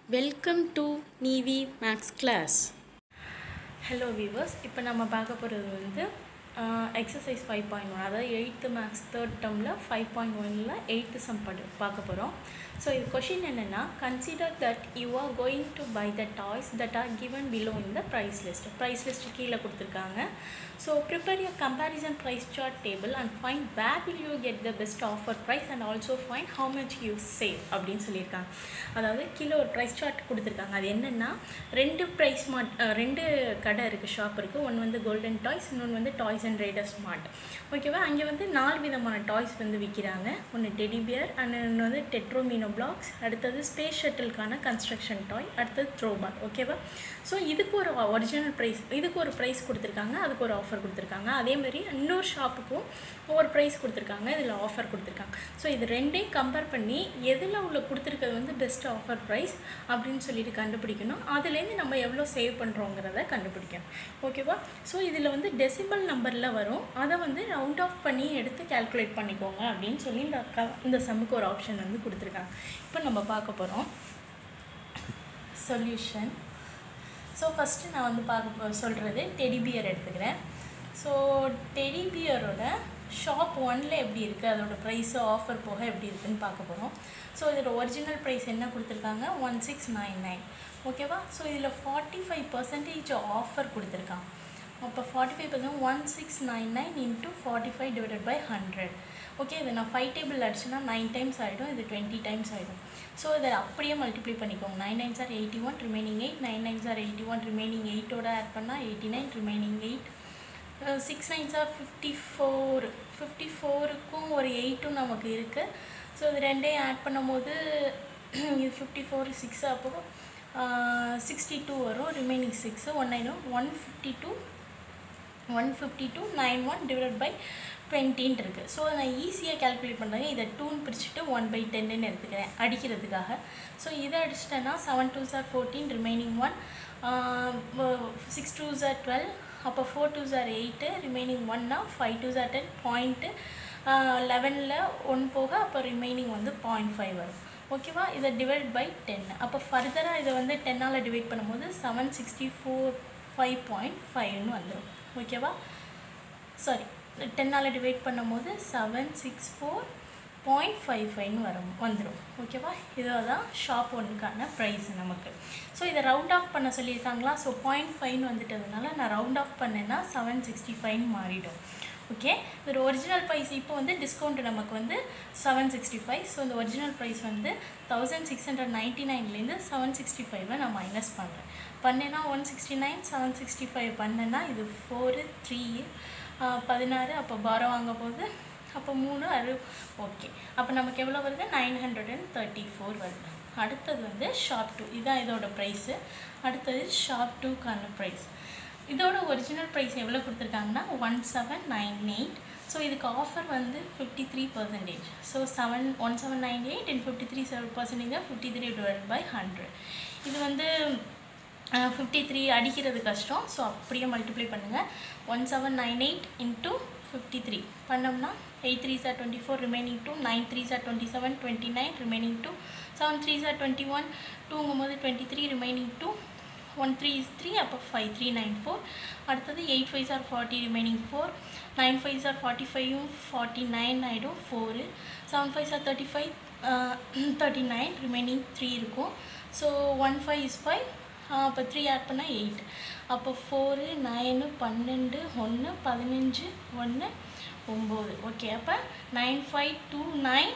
welcome to நீவி maths class hello viewers இப்போ நம்ம பார்க்க போகிறது வந்து எக்ஸசைஸ் ஃபைவ் பாயிண்ட் ஒன் அதாவது எயித்து மேக்ஸ் தேர்ட் டேர்மில் ஃபைவ் பாயிண்ட் ஒனில் எயித்து சம் படு பார்க்க போகிறோம் ஸோ இது கொஷின் என்னென்னா consider that you are going to buy the toys that are given below in the price list price list கீழே கொடுத்துருக்காங்க so prepare your comparison price chart table and find where will you get the best offer price and also find how much you save அப்படின்னு சொல்லியிருக்காங்க அதாவது கீழே ஒரு price chart கொடுத்துருக்காங்க அது என்னென்னா ரெண்டு ப்ரைஸ் மார்ட் ரெண்டு கடை இருக்குது ஷாப் இருக்குது ஒன்று வந்து கோல்டன் டாய்ஸ் இன்னொன்று வந்து டாய்ஸ் அண்ட் ரேடர்ஸ் மார்ட் ஓகேவா அங்கே வந்து நாலு விதமான டாய்ஸ் வந்து விற்கிறாங்க ஒன்று டெடி பியர் அண்ட் இன்னொன்று வந்து டெட்ரோமீனோ பிளாக்ஸ் அடுத்தது ஸ்பேஸ் ஷட்டிலுக்கான கன்ஸ்ட்ரக்ஷன் டாய் அடுத்தது த்ரோ பால் ஓகேவா ஸோ இதுக்கு ஒரு ஒரிஜினல் ப்ரைஸ் இதுக்கு ஒரு ப்ரைஸ் கொடுத்துருக்காங்க அதுக்கு ஒரு ஆஃபர் கொடுத்துருக்காங்க அதே மாதிரி இன்னொரு ஷாப்புக்கும் ஒவ்வொரு ப்ரைஸ் கொடுத்துருக்காங்க இதில் ஆஃபர் கொடுத்துருக்காங்க ஸோ இது ரெண்டையும் கம்பேர் பண்ணி எதில் உள்ள கொடுத்துருக்கிறது வந்து பெஸ்ட் ஆஃபர் ப்ரைஸ் அப்படின்னு சொல்லிட்டு கண்டுபிடிக்கணும் அதுலேருந்து நம்ம எவ்வளோ சேவ் பண்ணுறோங்கிறத கண்டுபிடிக்கணும் ஓகேவா ஸோ இதில் வந்து டெசிமல் நம்பரில் வரும் அதை வந்து ரவுண்ட் ஆஃப் பண்ணி எடுத்து கால்குலேட் பண்ணிக்கோங்க அப்படின்னு சொல்லி இந்த க இந்த சம்முக்கு ஒரு ஆப்ஷன் வந்து கொடுத்துருக்காங்க இப்போ நம்ம பார்க்க போகிறோம் சொல்யூஷன் ஸோ ஃபஸ்ட்டு நான் வந்து பார்க்க போ சொல்கிறது டெடி பியர் எடுத்துக்கிறேன் ஸோ டெடி பியரோட ஷாப் ஒனில் எப்படி இருக்குது அதோட ப்ரைஸு ஆஃபர் போக எப்படி இருக்குதுன்னு பார்க்க போகிறோம் ஸோ இதோட ஒரிஜினல் ப்ரைஸ் என்ன கொடுத்துருக்காங்க ஒன் சிக்ஸ் நைன் நைன் ஓகேவா ஸோ இதில் ஃபார்ட்டி ஃபைவ் பர்சன்டேஜ் ஆஃபர் கொடுத்துருக்கான் அப்போ forty five percent one six nine nine into forty five divided by hundred okay இது நான் ஃபைவ் டேபிள் அடிச்சுன்னா நைன் டைம்ஸ் ஆகிடும் இது டுவெண்ட்டி டைம்ஸ் ஆகிடும் ஸோ இதை அப்படியே மல்டிப்ளை பண்ணிக்கோங்க nine nines are eighty one remaining eight nine nines are eighty one remaining எயிட்டோட ஆட் பண்ணால் eighty nine remaining eight six nines are fifty four fifty ஃபோருக்கும் ஒரு எயிட்டும் நமக்கு இருக்குது ஸோ இது ரெண்டையும் ஆட் பண்ணும்போது இது ஃபிஃப்டி ஃபோர் சிக்ஸ் அப்போ சிக்ஸ்டி டூ வரும் remaining six one nine one fifty two one fifty two nine one divide by டுவெண்ட்டின்ட்டு இருக்குது ஸோ நான் ஈஸியாக கேல்குலேட் பண்ணுறேன் இதை டூன்னு பிரிச்சுட்டு ஒன் பை டென்னு எடுத்துக்கிறேன் அடிக்கிறதுக்காக ஸோ இதை அடிச்சிட்டேன்னா seven two sir fourteen remaining one six two are twelve அப்போ four two are eight remaining ஒன்னா five two sir ten point லெவனில் ஒன் போக அப்போ ரிமைனிங் வந்து பாயிண்ட் ஃபைவ் வரும் ஓகேவா இதை டிவைட் பை டென் அப்போ ஃபர்தராக இதை வந்து டென்னால் டிவைட் பண்ணும்போது seven sixty four five point ஃபைவ்னு வந்துடும் ஓகேவா சாரி டென்னால் டிவைட் பண்ணும்போது seven six four point five ஃபைவ்னு வரும் வந்துடும் ஓகேவா இதில் தான் ஷாப் ஒன்றுக்கான ப்ரைஸ் நமக்கு ஸோ இதை ரவுண்ட் ஆஃப் பண்ண சொல்லியிருக்காங்களா ஸோ பாயிண்ட் ஃபைவ்னு வந்துட்டதுனால நான் ரவுண்ட் ஆஃப் பண்ணேன்னா செவன் சிக்ஸ்டி ஃபைவ்னு மாறிடும் ஓகே இதோட ஒரிஜினல் ப்ரைஸ் இப்போ வந்து டிஸ்கவுண்ட் நமக்கு வந்து செவன் சிக்ஸ்டி ஃபைவ் ஸோ இந்த ஒரிஜினல் ப்ரைஸ் வந்து தௌசண்ட் சிக்ஸ் ஹண்ட்ரட் நைன்ட்டி நைன்லேருந்து செவன் சிக்ஸ்டி ஃபைவை நான் மைனஸ் பண்ணுறேன் பண்ணேன்னா one sixty nine seven sixty five பண்ணேன்னா இது ஃபோரு த்ரீ பதினாறு அப்போ பாரம் வாங்க போது அப்போ மூணு அறு ஓகே அப்போ நமக்கு எவ்வளோ வருது nine hundred and thirty four வருது அடுத்தது வந்து ஷாப் டூ இதுதான் இதோட ப்ரைஸு அடுத்தது ஷாப் டூக்கான ப்ரைஸ் இதோட ஒரிஜினல் ப்ரைஸ் எவ்வளோ கொடுத்துருக்காங்கன்னா one seven nine eight so இதுக்கு ஆஃபர் வந்து fifty three percentage so seven one seven nine eight and fifty three seven percentage fifty three divide by hundred இது வந்து ஃபிஃப்டி த்ரீ அடிக்கிறது கஷ்டம் ஸோ அப்படியே மல்டிப்ளை பண்ணுங்கள் one seven nine eight into fifty three பண்ணோம்னா eight three sir twenty four remaining two nine three sir twenty seven twenty nine remaining two seven three sir twenty one டூங்கும் போது twenty three remaining two one three is three அப்போ five three nine four அடுத்தது eight five are forty remaining four nine five are forty ஃபைவும் forty nine ஆகிடும் four seven five are thirty five thirty nine remaining three இருக்கும் so one five is five அப்போ three add பண்ணால் eight அப்போ four nine பன்னெண்டு ஒன்று பதினஞ்சு ஒன்று ஒம்பது ஓகே அப்போ nine five two nine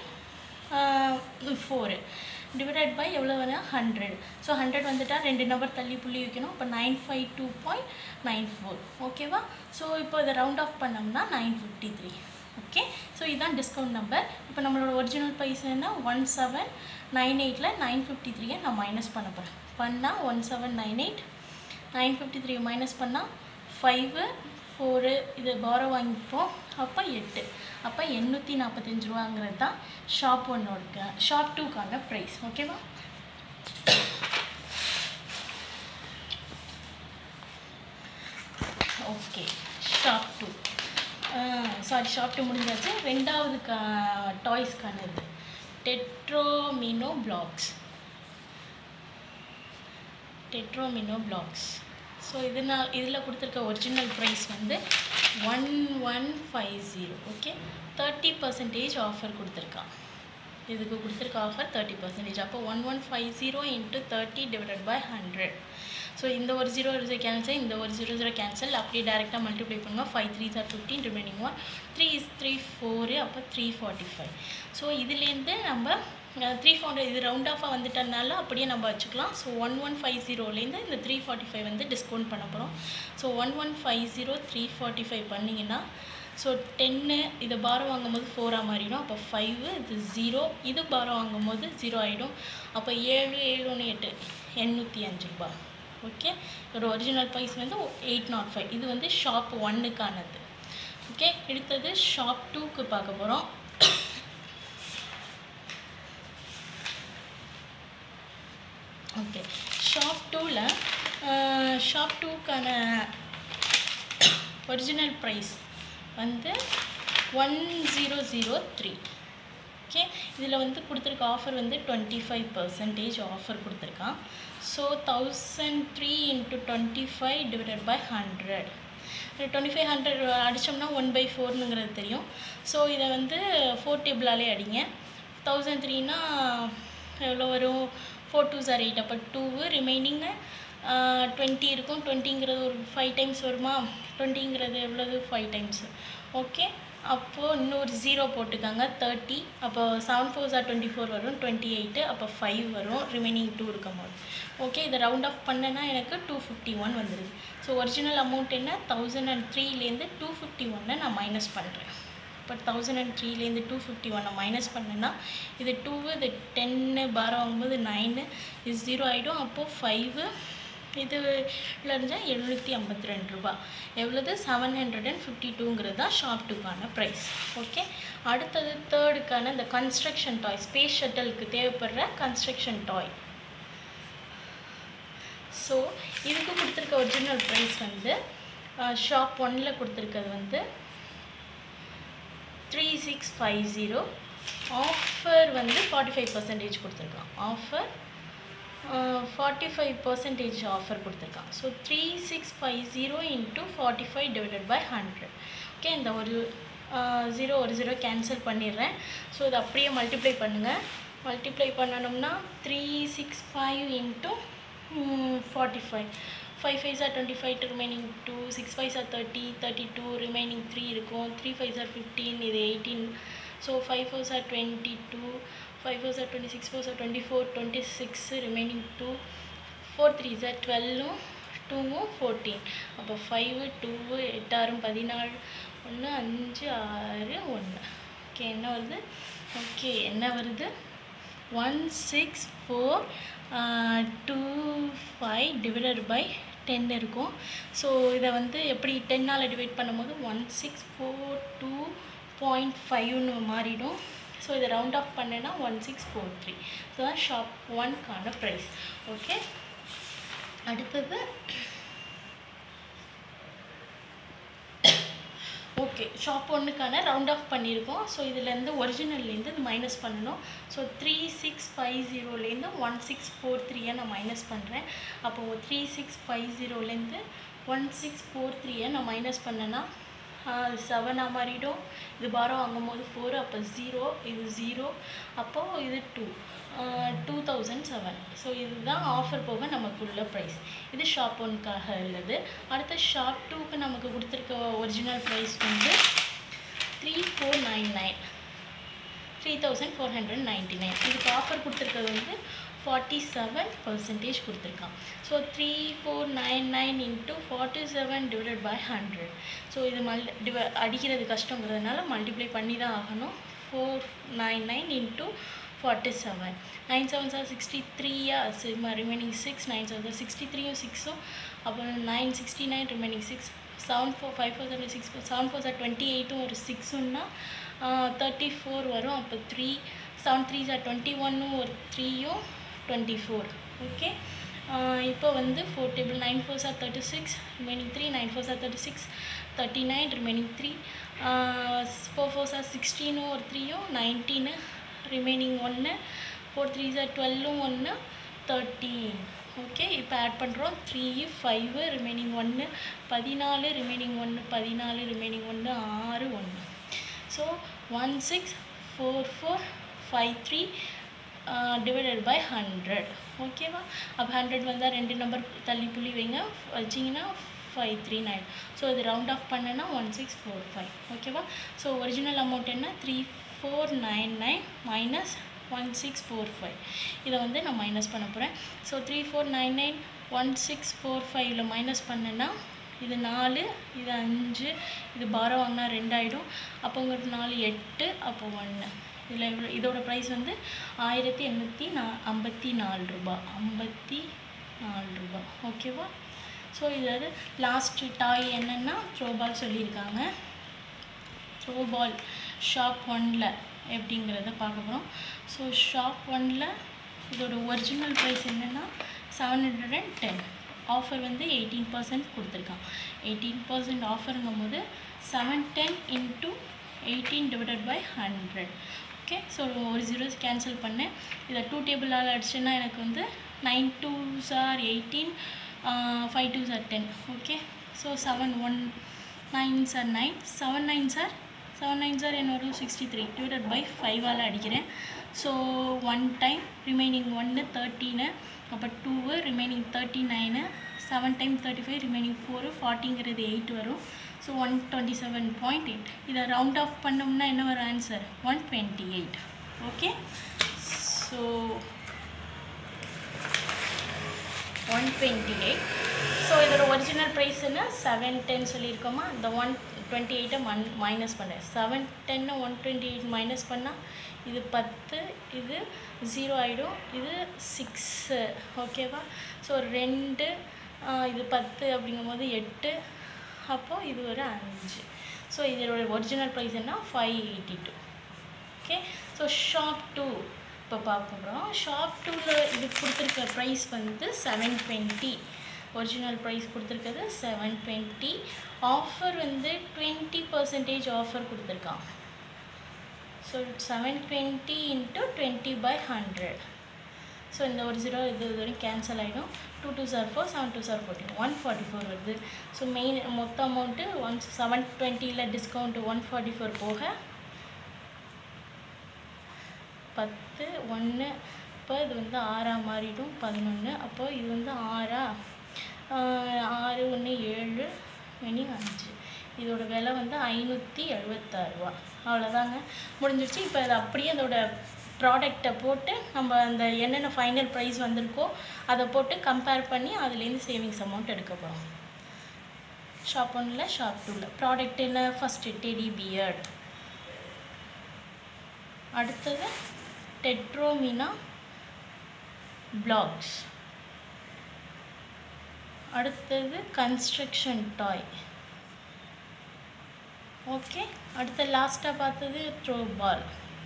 four divided by எவ்வளோ வேணால் ஹண்ட்ரட் ஸோ ஹண்ட்ரட் வந்துட்டால் ரெண்டு நம்பர் தள்ளி புள்ளி வைக்கணும் இப்போ nine five two point nine four ஓகேவா ஸோ இப்போ இதை ரவுண்ட் ஆஃப் பண்ணோம்னா nine fifty three okay so இதுதான் டிஸ்கவுண்ட் நம்பர் இப்போ நம்மளோட ஒரிஜினல் ப்ரைஸ் என்ன ஒன் செவன் நைன் எயிட்டில் நைன் ஃபிஃப்டி த்ரீயை நான் மைனஸ் பண்ண போகிறேன் பண்ணால் one seven nine eight nine fifty three minus பண்ணால் ஃபைவு ஃபோரு இது பாரோ வாங்கிப்போம் அப்போ எட்டு அப்போ எண்ணூற்றி நாற்பத்தஞ்சு ரூபாங்கிறது தான் ஷாப் ஒன்னோட ஷாப் டூக்கான ப்ரைஸ் ஓகேவா okay shop two sorry shop two முடிஞ்சாச்சு ரெண்டாவது கா டாய்ஸ்க்கான இது tetromino blocks tetromino blocks so இதனால் இதில் கொடுத்துருக்க ஒரிஜினல் ப்ரைஸ் வந்து one one five zero okay thirty percentage offer கொடுத்துருக்கான் இதுக்கு கொடுத்துருக்க ஆஃபர் தேர்ட்டி பர்சன்டேஜ் அப்போ one one five zero into thirty divided by hundred so இந்த ஒரு ஜீரோ ஜீரோ கேன்சல் இந்த ஒரு ஜீரோ ஜீரோ கேன்சல் அப்படியே டேரெக்டாக மல்டிப்ளை பண்ணுங்க five three are fifteen remaining one three is three four அப்போ த்ரீ ஃபார்ட்டி ஃபைவ் ஸோ இதுலேருந்து நம்ம த்ரீ ஃபோர் இது ரவுண்ட் ஆஃபாக வந்துட்டனால அப்படியே நம்ம வச்சுக்கலாம் ஸோ ஒன் ஒன் ஃபைவ் ஜீரோலேருந்து இந்த த்ரீ ஃபார்ட்டி ஃபைவ் வந்து டிஸ்கவுண்ட் பண்ண போகிறோம் so one one five zero three forty five பண்ணிங்கன்னா ஸோ டென்னு இதை பாரம் வாங்கும்போது ஃபோராக மாறிடும் அப்போ ஃபைவு இது ஜீரோ இது பாரம் வாங்கும்போது ஜீரோ ஆகிடும் அப்போ ஏழு ஏழு ஒன்று எட்டு எண்ணூற்றி அஞ்சு ரூபா ஓகே இதோட ஒரிஜினல் ப்ரைஸ் வந்து எயிட் நாட் ஃபைவ் இது வந்து ஷாப் ஒன்னுக்கானது ஓகே அடுத்தது ஷாப் டூக்கு பார்க்க போகிறோம் ஓகே ஷாப் டூவில் ஷாப் டூக்கான ஒரிஜினல் ப்ரைஸ் வந்து one zero zero three okay இதில் வந்து கொடுத்துருக்க ஆஃபர் வந்து டுவெண்ட்டி ஃபைவ் பர்சன்டேஜ் ஆஃபர் கொடுத்துருக்கான் so thousand three into twenty five divided by hundred twenty five hundred அடித்தோம்னா ஒன் பை ஃபோர்னுங்கிறது தெரியும் ஸோ இதை வந்து ஃபோர் டேபிளாலே அடிங்க தௌசண்ட் த்ரீனா எவ்வளோ வரும் ஃபோர் டூ சார் எயிட் அப்போ டூவு ரிமைனிங்கு டுவெண்ட்டி இருக்கும் டுவெண்ட்டிங்கிறது ஒரு ஃபைவ் டைம்ஸ் வருமா டுவெண்ட்டிங்கிறது எவ்வளவு ஃபைவ் டைம்ஸ் ஓகே அப்போது இன்னொரு ஜீரோ போட்டுக்காங்க தேர்ட்டி அப்போ seven four sir twenty four வரும் டுவெண்ட்டி எயிட்டு அப்போ ஃபைவ் வரும் ரிமைனிங் டூ இருக்கும் போது ஓகே இதை ரவுண்ட் ஆஃப் பண்ணேன்னா எனக்கு டூ ஃபிஃப்டி ஒன் வந்துடுது ஸோ ஒரிஜினல் அமௌண்ட் என்ன தௌசண்ட் அண்ட் த்ரீலேருந்து டூ ஃபிஃப்டி ஒன்னை நான் மைனஸ் பண்ணுறேன் இப்போ தௌசண்ட் அண்ட் த்ரீலேருந்து டூ ஃபிஃப்டி ஒன்னை மைனஸ் பண்ணேன்னா இது டூவு இது டென்னு பாரம் வாங்கும்போது நைனு இது ஜீரோ ஆகிடும் அப்போது ஃபைவு இதுல இருந்தால் எழுநூற்றி ஐம்பத்தி ரெண்டு ரூபா எவ்வளவு செவன் ஹண்ட்ரட் அண்ட் ஃபிஃப்டி டூங்கிறது தான் ஷாப் டூக்கான ப்ரைஸ் ஓகே அடுத்தது தேர்டுக்கான இந்த கன்ஸ்ட்ரக்ஷன் டாய் ஸ்பேஸ் ஷட்டலுக்கு தேவைப்படுற கன்ஸ்ட்ரக்ஷன் டாய் ஸோ இதுக்கு கொடுத்துருக்க ஒரிஜினல் ப்ரைஸ் வந்து ஷாப் ஒன்னில் கொடுத்துருக்கிறது வந்து three six five zero offer வந்து ஃபார்ட்டி ஃபைவ் பர்சன்டேஜ் கொடுத்துருக்கான் offer forty five percentage offer கொடுத்துருக்கான் so three six five zero into forty five divided by hundred okay இந்த ஒரு ஜீரோ ஒரு ஜீரோ கேன்சல் பண்ணிடுறேன் ஸோ இதை அப்படியே மல்டிப்ளை பண்ணுங்கள் மல்டிப்ளை பண்ணணும்னா three six five into forty five five five are twenty five remaining two six five are thirty thirty two remaining three இருக்கும் three five are fifteen இது eighteen so five fours are twenty two five fours are twenty six fours are twenty four twenty six remaining two four three சார் டுவெல்லும் டூவும் fourteen அப்போ five two எட்டாறும் பதினாலு ஒன்று அஞ்சு ஆறு ஒன்று ஓகே என்ன வருது ஓகே என்ன வருது one six four two five divided by ten இருக்கும் ஸோ இதை வந்து எப்படி டென்னால் டிவைட் பண்ணும்போது one six four two point ஃபைவ்னு மாறிடும் ஸோ இதை ரவுண்ட் ஆஃப் பண்ணேன்னா one six four three so தான் ஷாப் ஒன்க்கான ப்ரைஸ் ஓகே அடுத்தது ஓகே ஷாப் ஒன்றுக்கான ரவுண்ட் ஆஃப் பண்ணியிருக்கோம் ஸோ இதுலேருந்து ஒரிஜினல்லேருந்து இது மைனஸ் பண்ணணும் ஸோ த்ரீ சிக்ஸ் ஃபைவ் ஜீரோலேருந்து ஒன் சிக்ஸ் ஃபோர் த்ரீயை நான் மைனஸ் பண்ணுறேன் அப்போது த்ரீ சிக்ஸ் ஃபைவ் ஜீரோலேருந்து ஒன் சிக்ஸ் ஃபோர் த்ரீயை நான் மைனஸ் பண்ணேன்னா செவனாக மாறிடும் இது பாரம் வாங்கும்போது ஃபோர் அப்போ ஜீரோ இது ஜீரோ அப்போது இது two two thousand seven so இதுதான் ஆஃபர் போக நமக்கு உள்ள ப்ரைஸ் இது ஷாப் ஒன்க்காக உள்ளது அடுத்த ஷாப் டூக்கு நமக்கு கொடுத்துருக்க ஒரிஜினல் ப்ரைஸ் வந்து three four nine nine three thousand four hundred ninety nine இதுக்கு ஆஃபர் கொடுத்துருக்கிறது வந்து ஃபார்ட்டி செவன் பர்சன்டேஜ் கொடுத்துருக்கான் so three four nine nine into forty seven divided by hundred so இது மல் டிவ அடிக்கிறது கஷ்டங்கிறதுனால மல்டிப்ளை பண்ணி தான் ஆகணும் four nine nine into forty seven nine seven சார் சிக்ஸ்டி த்ரீயா ரிமைனிங் சிக்ஸ் நைன் செவன் சார் சிக்ஸ்டி த்ரீயும் சிக்ஸும் அப்புறம் nine sixty nine remaining six seven four five four seven six seven four sir twenty எயிட்டும் ஒரு சிக்ஸுன்னா தேர்ட்டி ஃபோர் வரும் அப்போ three seven three sir twenty ஒன்னும் ஒரு த்ரீயும் டுவெண்ட்டி ஃபோர் ஓகே இப்போ வந்து ஃபோர் டேபிள் நைன் ஃபோர் சார் thirty six remaining three nine four சார் thirty six thirty nine remaining three four four சார் சிக்ஸ்டீனும் ஒரு த்ரீயும் நைன்டீனு ரிமைனிங் ஒன்று ஃபோர் த்ரீ சார் டுவெல்லும் ஒன்று தேர்ட்டீன் ஓகே இப்போ ஆட் பண்ணுறோம் த்ரீ ஃபைவு ரிமைனிங் ஒன்று பதினாலு ரிமைனிங் ஒன்று பதினாலு ரிமைனிங் ஒன்று ஆறு ஒன்று so one six four four five three divided by hundred ஓகேவா அப்போ ஹண்ட்ரட் வந்தால் ரெண்டு நம்பர் தள்ளி புள்ளி வைங்க வச்சிங்கன்னா ஃபைவ் த்ரீ நைன் ஸோ இது ரவுண்ட் ஆஃப் பண்ணனா ஒன் சிக்ஸ் ஃபோர் ஃபைவ் ஓகேவா ஸோ ஒரிஜினல் அமௌண்ட் என்ன three four nine nine minus one six four five இதை வந்து நான் மைனஸ் பண்ண போகிறேன் so three four nine nine one six four ஃபைவ்ல மைனஸ் பண்ணேன்னா இது நாலு இது அஞ்சு இது பாரோ வாங்கினா ரெண்டாயிடும் அப்போங்கிறது நாலு எட்டு அப்போ ஒன்று இதில் எவ்வளோ இதோட ப்ரைஸ் வந்து ஆயிரத்தி எண்ணூற்றி நா ஐம்பத்தி நாலு ரூபா ஐம்பத்தி நாலு ரூபா ஓகேவா ஸோ இது லாஸ்ட் டாய் என்னென்னா த்ரோபால் சொல்லியிருக்காங்க த்ரோபால் ஷாப் ஒனில் எப்படிங்கிறத பார்க்க போகிறோம் ஸோ ஷாப் ஒனில் இதோட ஒரிஜினல் ப்ரைஸ் என்னென்னா seven hundred and ten offer வந்து எயிட்டீன் பர்சன்ட் கொடுத்துருக்கான் எயிட்டீன் பர்சன்ட் ஆஃபருங்கும் போது seven ten into eighteen divided by hundred okay so ஒரு ஜீரோஸ் கேன்சல் பண்ணேன் இதை டூ டேபிளால் அடிச்சேன்னா எனக்கு வந்து நைன் டூ சார் eighteen five two sir ten okay so seven one nine சார் நைன் செவன் நைன் சார் செவன் நைன் சார் என்ன வரும் சிக்ஸ்டி த்ரீ டிவைடட் பை ஃபைவால் அடிக்கிறேன் ஸோ ஒன் டைம் ரிமைனிங் ஒன்று தேர்ட்டீனு அப்போ டூவு remaining thirty nine seven time thirty five remaining four ஃபார்ட்டிங்கிறது எயிட் வரும் so one twenty seven point eight இதை ரவுண்ட் ஆஃப் பண்ணோம்னா என்ன வரும் answer one twenty eight okay so one twenty eight so இதோட ஒரிஜினல் ப்ரைஸ் என்ன செவன் டென் சொல்லியிருக்கோமா இந்த ஒன் டுவெண்ட்டி எயிட்டை மன் மைனஸ் பண்ணேன் செவன் டென்னு ஒன் டுவெண்ட்டி எயிட் மைனஸ் பண்ணால் இது பத்து இது ஜீரோ ஆகிடும் இது சிக்ஸு ஓகேவா ஸோ ரெண்டு இது பத்து அப்படிங்கும்போது எட்டு அப்போது இது ஒரு அஞ்சு ஸோ இதோட ஒரிஜினல் ப்ரைஸ் என்ன five eighty two okay so shop two இப்போ பார்க்க போகிறோம் ஷாப் டூவில் இது கொடுத்துருக்க ப்ரைஸ் வந்து செவன் டுவெண்ட்டி ஒரிஜினல் ப்ரைஸ் கொடுத்துருக்கிறது செவன் டுவெண்ட்டி ஆஃபர் வந்து டுவெண்ட்டி பர்சன்டேஜ் ஆஃபர் கொடுத்துருக்கான் so seven twenty into twenty by hundred so இந்த ஒரு ஜீரோ இது இது வரைக்கும் கேன்சல் ஆகிடும் டூ டூ சார் four seven two sir fourteen one forty four வருது ஸோ மெயின் மொத்த அமௌண்ட்டு ஒன் செவன் டுவெண்ட்டியில் டிஸ்கவுண்ட்டு ஒன் ஃபார்ட்டி ஃபோர் போக பத்து ஒன்று இப்போ இது வந்து ஆறாக மாறிடும் பதினொன்று அப்போ இது வந்து ஆறா ஆறு ஒன்று ஏழு மணி அஞ்சு இதோட விலை வந்து ஐநூற்றி எழுபத்தாறுரூவா அவ்வளோதாங்க முடிஞ்சிருச்சு இப்போ அது அப்படியே அதோட ப்ராடக்டை போட்டு நம்ம அந்த என்னென்ன ஃபைனல் ப்ரைஸ் வந்திருக்கோ அதை போட்டு கம்பேர் பண்ணி அதுலேருந்து சேவிங்ஸ் அமௌண்ட் எடுக்க போகிறோம் ஷாப் ஒன்னில் ஷாப் டூவில் ப்ராடக்ட் என்ன ஃபஸ்ட்டு டெடி பியர்ட் அடுத்தது டெட்ரோமினா பிளாக்ஸ் அடுத்தது கன்ஸ்ட்ரக்ஷன் டாய் ஓகே அடுத்த லாஸ்ட்டாக பார்த்தது throw ball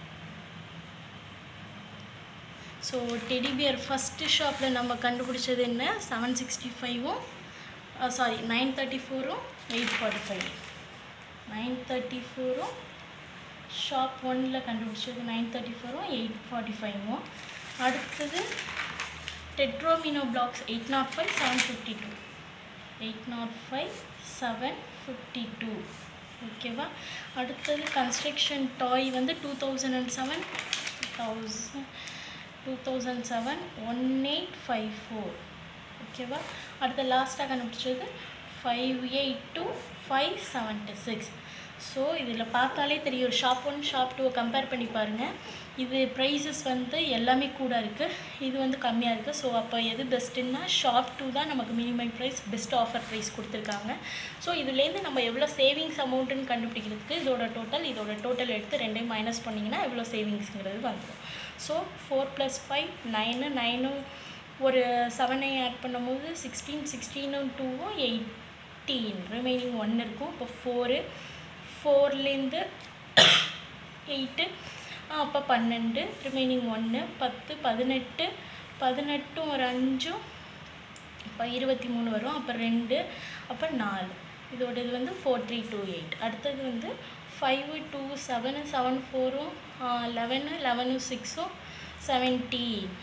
so teddy bear first ஷாப்பில் நம்ம கண்டுபிடிச்சது என்ன செவன் சிக்ஸ்டி ஃபைவும் சாரி நைன் தேர்ட்டி ஃபோரும் eight forty five nine thirty ஃபோரும் ஷாப் ஒனில் கண்டுபிடிச்சது நைன் தேர்ட்டி ஃபோரும் எயிட் ஃபார்ட்டி ஃபைவும் அடுத்தது tetromino blocks eight not five seven fifty two eight not five seven fifty two ஓகேவா அடுத்தது கன்ஸ்ட்ரக்ஷன் டாய் வந்து two thousand and seven thousand two thousand seven one eight five four ஓகேவா அடுத்த லாஸ்ட்டாக கண்டுபிடிச்சது five eight two five seventy six so இதில் பார்த்தாலே தெரியும் ஷாப் ஒன் ஷாப் டூவை கம்பேர் பண்ணி பாருங்கள் இது ப்ரைஸஸ் வந்து எல்லாமே கூட இருக்குது இது வந்து கம்மியாக இருக்குது ஸோ அப்போ எது பெஸ்ட்டுன்னா ஷாப் டூ தான் நமக்கு minimum price best offer price கொடுத்துருக்காங்க ஸோ இதுலேருந்து நம்ம எவ்வளோ சேவிங்ஸ் அமௌண்ட்டுன்னு கண்டுபிடிக்கிறதுக்கு இதோட டோட்டல் இதோட டோட்டல் எடுத்து ரெண்டையும் மைனஸ் பண்ணிங்கன்னா எவ்வளோ சேவிங்ஸுங்கிறது வந்துடும் so four plus five nine நைனும் ஒரு செவனையும் ஆட் பண்ணும்போது சிக்ஸ்டீன் சிக்ஸ்டீனும் டூவும் எயிட்டீன் ரிமைனிங் ஒன் இருக்கும் இப்போ ஃபோரு ஃபோர்லேருந்து எயிட்டு அப்போ பன்னெண்டு ரிமைனிங் ஒன்று பத்து பதினெட்டு பதினெட்டும் ஒரு அஞ்சும் இப்போ இருபத்தி மூணு வரும் அப்போ ரெண்டு அப்போ நாலு இதோட இது வந்து ஃபோர் த்ரீ டூ எயிட் அடுத்தது வந்து ஃபைவ் டூ செவனு செவன் ஃபோரும் லெவனு லெவனு சிக்ஸும் செவன்டீன்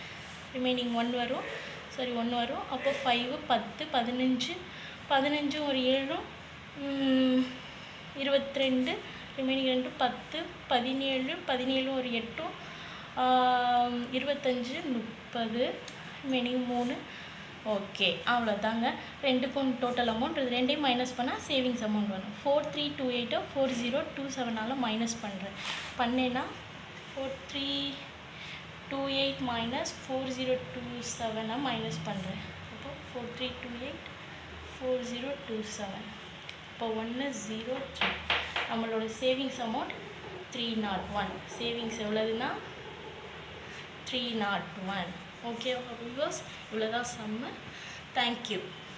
ரிமைனிங் ஒன் வரும் சாரி ஒன்று வரும் அப்போ ஃபைவு பத்து பதினஞ்சு பதினஞ்சும் ஒரு ஏழும் ம், இருபத்தி ரெண்டு ரிமைனிங் ரெண்டு பத்து பதினேழு பதினேழும் ஒரு எட்டும் ஆம், இருபத்தஞ்சு முப்பது ரிமைனிங் மூணு ஓகே அவ்வளோதாங்க ரெண்டுக்கும் டோட்டல் அமௌண்ட் இது ரெண்டையும் மைனஸ் பண்ணால் சேவிங்ஸ் அமௌண்ட் வரும் ஃபோர் த்ரீ டூ எயிட்டோ ஃபோர் ஜீரோ டூ செவனால் மைனஸ் பண்ணுறேன் பண்ணேன்னா four three two eight minus four zero two செவனை மைனஸ் பண்ணுறேன் அப்போ four three two eight four zero two seven இப்போ ஒன்று ஜீரோ த்ரீ நம்மளோட savings amount three nought one savings எவ்வளோதுன்னா three nought one okay viewers இவ்வளோதான் சம்மு தேங்க்யூ